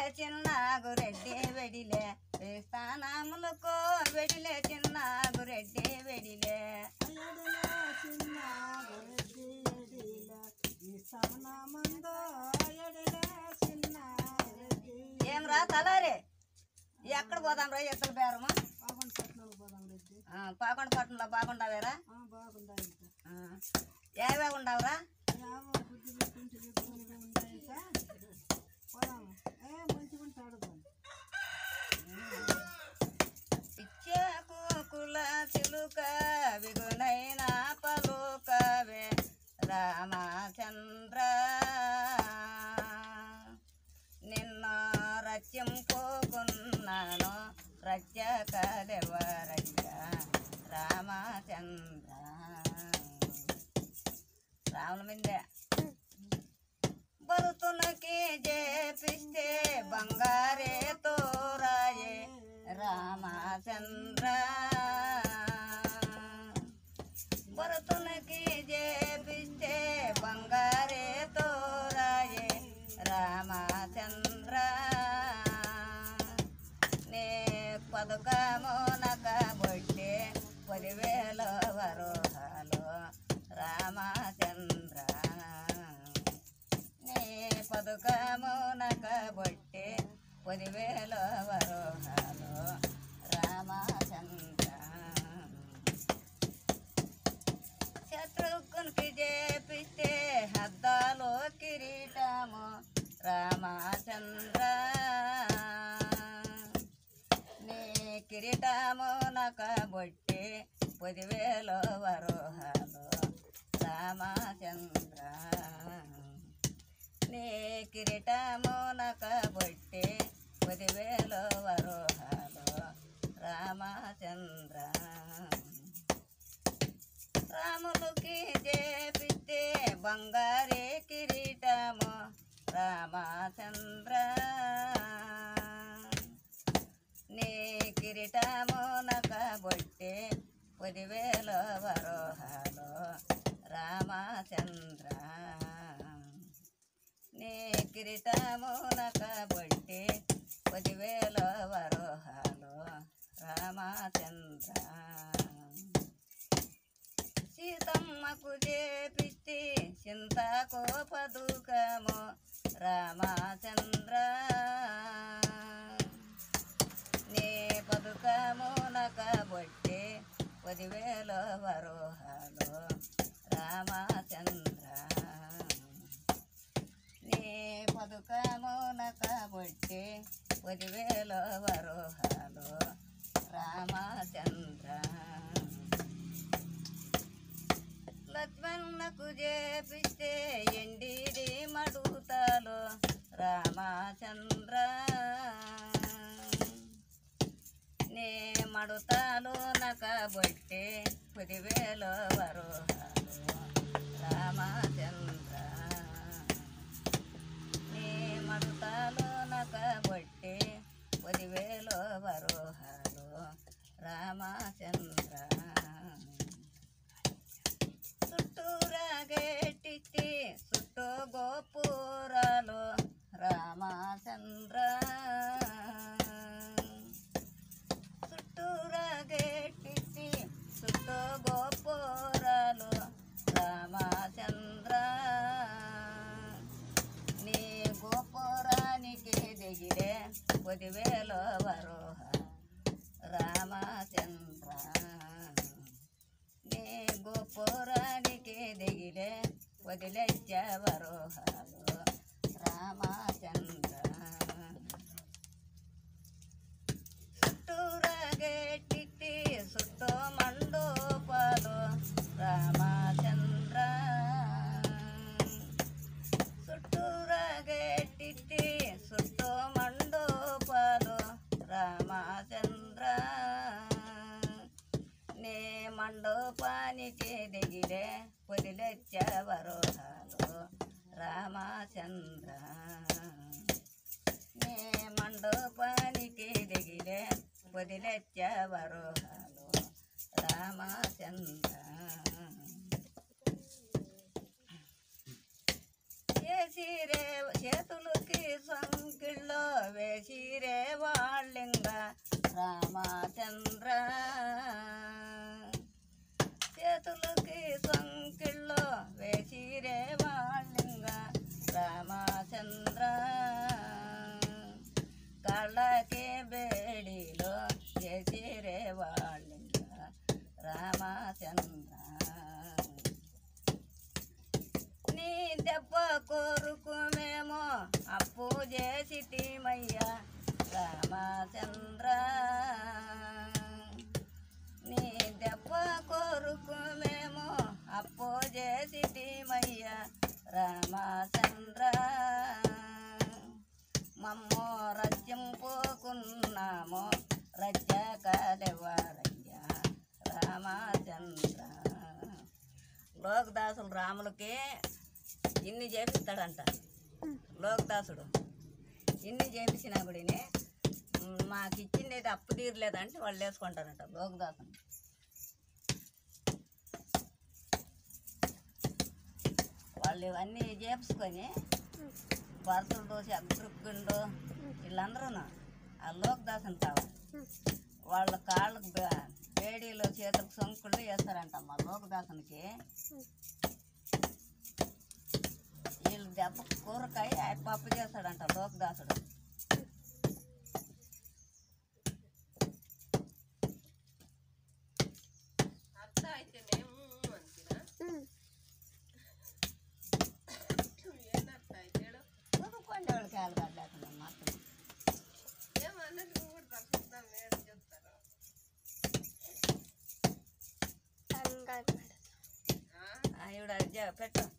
చిన్న గురెడ్డి వెడిలే స్థానములకు వెడిలే చిన్న గురెడ్డి వెడిలే ఏం రా తలారే ఎక్కడ పోదాం రా ఎత్తుల బేరము పాకొండ పట్టణంలో బాగుండవేరా ఏవే ఉండవురా ఇచ్చాకు కుల చిలుక విగునైన పలుకవే రామచంద్ర నిన్న రత్యం పోకున్నాను రత్యకలెవరయ్యా రామచంద్ర రాముల మిందే బరుతునకి జేపిస్తే బంగారే తోరాయే రామచంద్ర భరతునికి జేపిస్తే బంగారే తోరాయే రామచంద్ర నే పదుకమునక బొట్టే పదివేల వరోహాలు రామచంద్ర నీ పదుకమునక బొట్టే పదివేల వరోహాలు రామచంద్ర శత్రుఘ్నునికి చేపిస్తే హద్దాలో కిరీటము రామచంద్ర నీ కిరీటము నక బొట్టి పదివేల వరోహాలు రామచంద్ర నీ కిరీటము నక బొట్టి పదివేల వరోహాలు రామచంద్ర రాములకి చేపిస్తే బంగారే కిరీటము రామచంద్ర నీ కిరీటము నక బొట్టి పదివేల వరోహాలు రామచంద్ర నీ కిరీటము నక బొట్టి పదివేల వరోహాలు రామచంద్ర సీతమ్మకు చేపిస్తే చింతకో పదుకము రామచంద్ర నీ పదుకము నక బొట్టి పదివేల వరోహాలు రామచంద్ర నీ పదుకము నక బొట్టి పదివేల వరోహాలు రామచంద్ర లక్ష్మణకు చేపిస్తే ఎండిది మడుతాలు రామచంద్ర నే మడుతాలు నక బొట్టి పదివేల వరోహాలు రామచంద్ర నీ మడుతాలు నక బొట్టి పదివేల వరోహాలు రామచంద్ర చుట్టూరా గెట్టిచ్చి చుట్టూ గోపురాలు రామచంద్ర చుట్టూరా గెట్టిచ్చి చుట్టూ గోపురాలు రామచంద్ర నీ గోపురానికి దిగిరే పదివేల వరోహ రామచంద్ర నీ గోపురానికి దిగిలే వదిలేచ్చే వరోహాలు రామచంద్ర చుట్టూరా గెట్టిట్టి చుట్టూ మండోపాలు రామచంద్ర చుట్టూరా గెట్టిట్టి చుట్టూ మండోపాలు రామచంద్ర నే మండపానికి దిగిరే పొదిలెచ్చే వరోహాలు రామచంద్ర నే మండపానికి దిగిరే పొదిలెచ్చే వరోహాలు రామచంద్ర చేసిరే చేతులకి సంకిళ్ళో వేసిరే వాళ్ళింగ రామచంద్ర చేతులకి సంకిళ్ళో వేసిరే వాళ్ళింగ రామచంద్ర కళ్ళకి బేడిలో వేసిరే వాళ్ళింగ రామచంద్ర నీ దెబ్బ కోరుకు మేము అప్పు చేసిమయ్యా రామచంద్ర నీ దెబ్బ కోరుకు మేము అప్పు చేసిమయ్యా రామచంద్ర మమ్మో రజ్యం పోకున్నాము రజ్జకాలెవరయ్యా రామచంద్ర లోకదాసులు రాములకి ఇన్ని చేపిస్తాడంట లోకదాసుడు ఇన్ని చేపించినా కూడా మాకు ఇచ్చింది అయితే అప్పు తీరలేదంటే వాళ్ళు వేసుకుంటారంట లోకదాసుని వాళ్ళు ఇవన్నీ చేపించుకొని భరతుడు దోశ అగ్రుగ్గుండు వీళ్ళందరూ ఆ లోకదాసుని కావాలి వాళ్ళ కాళ్ళకు బే- బేడీలు చేతులకు సొంకులు వేస్తారంట మా లోకదాసునికి వీళ్ళు దెబ్బ కూరకాయ ఆయన పప్పు చేస్తాడంట లోకదాసుడు అత్త అయితేనేమో అంతేనా ఏందత్త అయితేడు చదువుకోండి వాళ్ళకి కాలు లేకుండా మాత్రం ఏమన్నది నువ్వు కూడా రక్షిద్దాం మేడం చెప్తారు ఆ? ఆవిడ అది చె- పెట్టు